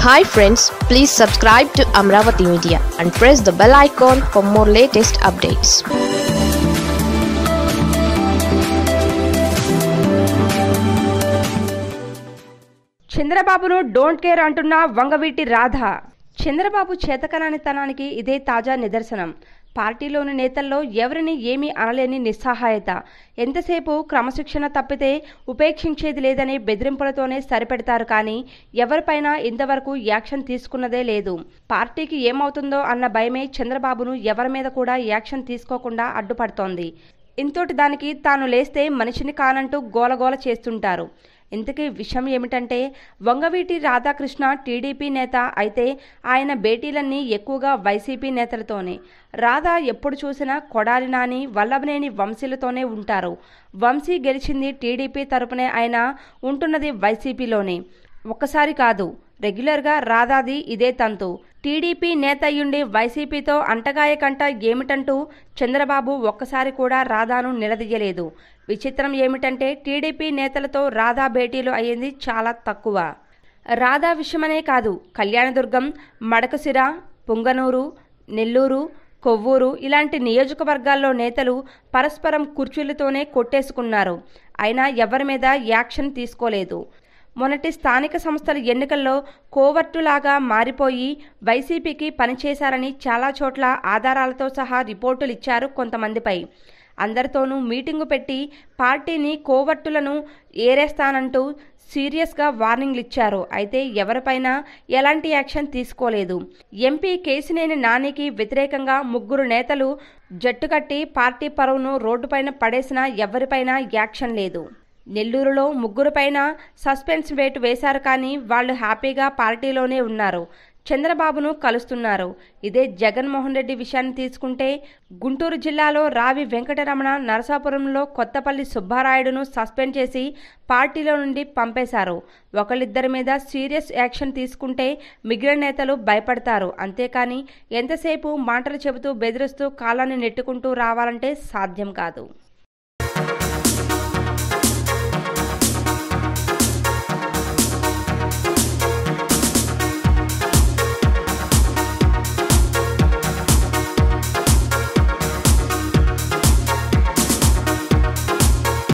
hi friends please subscribe to Amaravati media and press the bell icon for more latest updates చంద్రబాబును don't care అంటున్న వంగవీటి రాధ చంద్రబాబు చేతకరానితనానికి ఇదే తాజా నిదర్శనం పార్టీలోని నేతల్లో ఎవరిని ఏమీ అనలేని నిస్సహాయత ఎంతసేపు క్రమశిక్షణ తప్పితే ఉపేక్షించేది లేదనే బెదిరింపులతోనే సరిపెడతారు కానీ ఎవరిపైనా ఇంతవరకు యాక్షన్ తీసుకున్నదే లేదు పార్టీకి ఏమవుతుందో అన్న భయమే చంద్రబాబును ఎవరి మీద కూడా యాక్షన్ తీసుకోకుండా అడ్డుపడుతోంది ఇంతోటి దానికి తాను లేస్తే మనిషిని కానంటూ గోలగోల చేస్తుంటారు ఇంతకీ విషయం ఏమిటంటే వంగవీటి రాధాకృష్ణ టీడీపీ నేత అయితే ఆయన భేటీలన్నీ ఎక్కువగా వైసీపీ నేతలతోనే రాధా ఎప్పుడు చూసినా కొడాలి నాని వల్లభనేని వంశీలతోనే ఉంటారు వంశీ గెలిచింది టీడీపీ తరపునే ఆయన ఉంటున్నది వైసీపీలోనే ఒక్కసారి కాదు రెగ్యులర్గా రాధాది ఇదే తంతు టీడీపీ నేత అయ్యుండి వైసీపీతో అంటగాయకంట ఏమిటంటూ చంద్రబాబు ఒక్కసారి కూడా రాధాను నిలదీయలేదు విచిత్రం ఏమిటంటే టీడీపీ నేతలతో రాధా భేటీలు అయ్యింది చాలా తక్కువ రాధా విషయమనే కాదు కళ్యాణదుర్గం మడకసిర పుంగనూరు నెల్లూరు కొవ్వూరు ఇలాంటి నియోజకవర్గాల్లో నేతలు పరస్పరం కుర్చీలతోనే కొట్టేసుకున్నారు అయినా ఎవరి మీద యాక్షన్ తీసుకోలేదు మొన్నటి స్థానిక సంస్థల ఎన్నికల్లో కోవర్టులాగా మారిపోయి వైసీపీకి పనిచేశారని చాలా చోట్ల ఆధారాలతో సహా రిపోర్టులు ఇచ్చారు కొంతమందిపై అందరితోనూ మీటింగు పెట్టి పార్టీని కోవర్టులను ఏరేస్తానంటూ సీరియస్గా వార్నింగ్లు ఇచ్చారు అయితే ఎవరిపైనా ఎలాంటి యాక్షన్ తీసుకోలేదు ఎంపీ కేసినేని నానికి వ్యతిరేకంగా ముగ్గురు నేతలు జట్టుకట్టి పార్టీ పరువును రోడ్డుపైన పడేసినా ఎవరిపైనా యాక్షన్ లేదు నెల్లూరులో ముగ్గురుపైన సస్పెన్స్ వేటు వేశారు కానీ వాళ్ళు హ్యాపీగా పార్టీలోనే ఉన్నారు చంద్రబాబును కలుస్తున్నారు ఇదే జగన్మోహన్ రెడ్డి విషయాన్ని తీసుకుంటే గుంటూరు జిల్లాలో రావి వెంకటరమణ నరసాపురంలో కొత్తపల్లి సుబ్బారాయుడును సస్పెండ్ చేసి పార్టీలో నుండి పంపేశారు ఒకళ్ళిద్దరి మీద సీరియస్ యాక్షన్ తీసుకుంటే మిగిలిన నేతలు భయపడతారు అంతేకాని ఎంతసేపు మాటలు చెబుతూ బెదిరిస్తూ కాలాన్ని నెట్టుకుంటూ రావాలంటే సాధ్యం కాదు